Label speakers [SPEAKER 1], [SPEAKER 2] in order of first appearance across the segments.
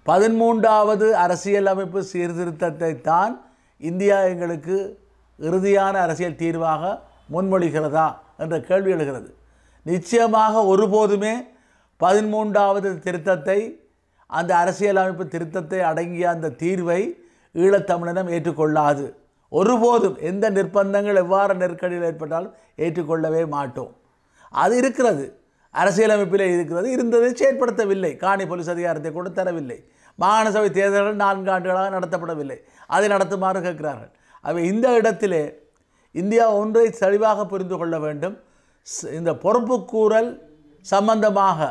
[SPEAKER 1] பதிமூன்றாவது அரசியலமைப்பு சீர்திருத்தத்தை தான் இந்தியா எங்களுக்கு இறுதியான அரசியல் தீர்வாக முன்மொழிகிறதா என்ற கேள்வி எழுகிறது நிச்சயமாக ஒருபோதுமே பதிமூன்றாவது திருத்தத்தை அந்த அரசியலமைப்பு திருத்தத்தை அடங்கிய அந்த தீர்வை ஈழத்தமிழினம் ஏற்றுக்கொள்ளாது ஒருபோதும் எந்த நிர்பந்தங்கள் எவ்வாறு நெருக்கடியில் ஏற்பட்டாலும் ஏற்றுக்கொள்ளவே மாட்டோம் அது இருக்கிறது அரசியலமைப்பிலே இருக்கிறது இருந்ததை செயற்படுத்தவில்லை காணி போலீஸ் அதிகாரத்தை கூட தரவில்லை மாகாண சபை தேர்தல்கள் நான்கு ஆண்டுகளாக நடத்தப்படவில்லை அதை நடத்துமாறு கேட்கிறார்கள் அவை இந்த இடத்திலே இந்தியா ஒன்றை தெளிவாக புரிந்து கொள்ள வேண்டும் ஸ்- இந்த பொறுப்புக்கூறல் சம்பந்தமாக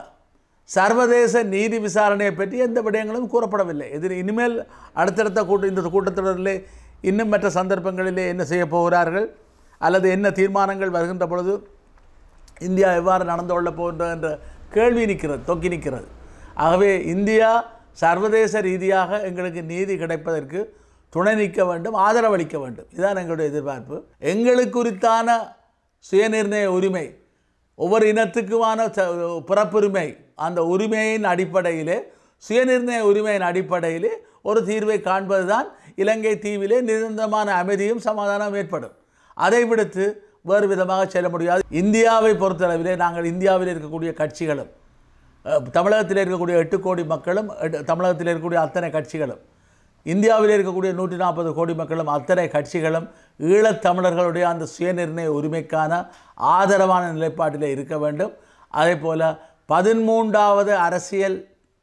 [SPEAKER 1] சர்வதேச நீதி விசாரணையை பற்றி எந்த விடயங்களும் கூறப்படவில்லை இது இனிமேல் அடுத்தடுத்த கூட்ட இந்த கூட்டத்தொடரிலே இன்னும் மற்ற சந்தர்ப்பங்களிலே என்ன செய்ய போகிறார்கள் அல்லது என்ன தீர்மானங்கள் வருகின்ற பொழுது இந்தியா எவ்வாறு நடந்து கொள்ளப் போகின்றது என்ற கேள்வி நிற்கிறது தொக்கி நிற்கிறது ஆகவே இந்தியா சர்வதேச ரீதியாக எங்களுக்கு நீதி கிடைப்பதற்கு துணை நிற்க வேண்டும் ஆதரவளிக்க வேண்டும் இதுதான் எங்களுடைய எதிர்பார்ப்பு எங்களுக்கு குறித்தான சுயநிர்ணய உரிமை ஒவ்வொரு இனத்துக்குமான ச- பிறப்புரிமை அந்த உரிமையின் அடிப்படையிலே சுயநிர்ணய உரிமையின் அடிப்படையிலே ஒரு தீர்வை காண்பதுதான் இலங்கை தீவிலே நிரந்தரமான அமைதியும் சமாதானம் ஏற்படும் அதை விடுத்து வேறு விதமாக செல்ல முடியாது இந்தியாவை பொறுத்தளவிலே நாங்கள் இந்தியாவில் இருக்கக்கூடிய கட்சிகளும் அஹ், தமிழகத்தில் இருக்கக்கூடிய எட்டு கோடி மக்களும் எட்டு- தமிழகத்தில் இருக்கக்கூடிய அத்தனை கட்சிகளும் இந்தியாவில் இருக்கக்கூடிய நூற்றி நாற்பது கோடி மக்களும் அத்தனை கட்சிகளும் ஈழத்தமிழர்களுடைய அந்த சுயநிர்ணய உரிமைக்கான ஆதரவான நிலைப்பாட்டில் இருக்க வேண்டும் அதே போல் பதிமூன்றாவது அரசியல்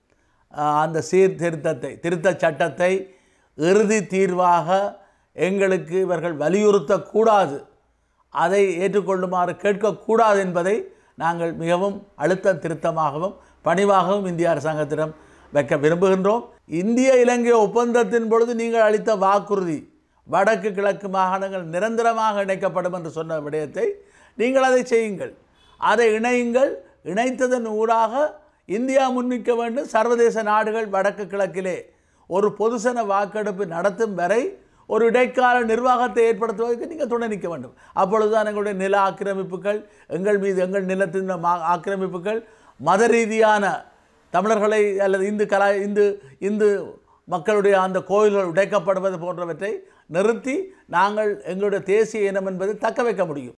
[SPEAKER 1] அஹ், அந்த சீர்திருத்தத்தை திருத்தச் சட்டத்தை இறுதி தீர்வாக எங்களுக்கு இவர்கள் வலியுறுத்தக்கூடாது அதை ஏற்றுக்கொள்ளுமாறு கேட்கக்கூடாது என்பதை நாங்கள் மிகவும் அழுத்த திருத்தமாகவும் பணிவாகவும் இந்திய அரசாங்கத்திடம் வைக்க விரும்புகின்றோம் இந்திய இலங்கை ஒப்பந்தத்தின் பொழுது நீங்கள் அளித்த வாக்குறுதி வடக்கு கிழக்கு மாகாணங்கள் நிரந்தரமாக இணைக்கப்படும் என்று சொன்ன விடயத்தை நீங்கள் அதை செய்யுங்கள் அதை இணையுங்கள் இணைத்ததன் ஊடாக இந்தியா முன்னிற்க வேண்டும் சர்வதேச நாடுகள் வடக்கு கிழக்கிலே ஒரு பொதுசன வாக்கெடுப்பு நடத்தும் வரை ஒரு இடைக்கால நிர்வாகத்தை ஏற்படுத்துவதற்கு நீங்கள் துணை நிற்க வேண்டும் அப்பொழுதுதான் எங்களுடைய நில ஆக்கிரமிப்புகள் எங்கள் மீது எங்கள் நிலத்தின் மா- ஆக்கிரமிப்புகள் மத ரீதியான தமிழர்களை அல்லது இந்து கலா இந்து இந்து மக்களுடைய அந்த கோயில்கள் உடைக்கப்படுவது போன்றவற்றை நிறுத்தி நாங்கள் எங்களுடைய தேசிய இனம் என்பதை தக்க வைக்க முடியும்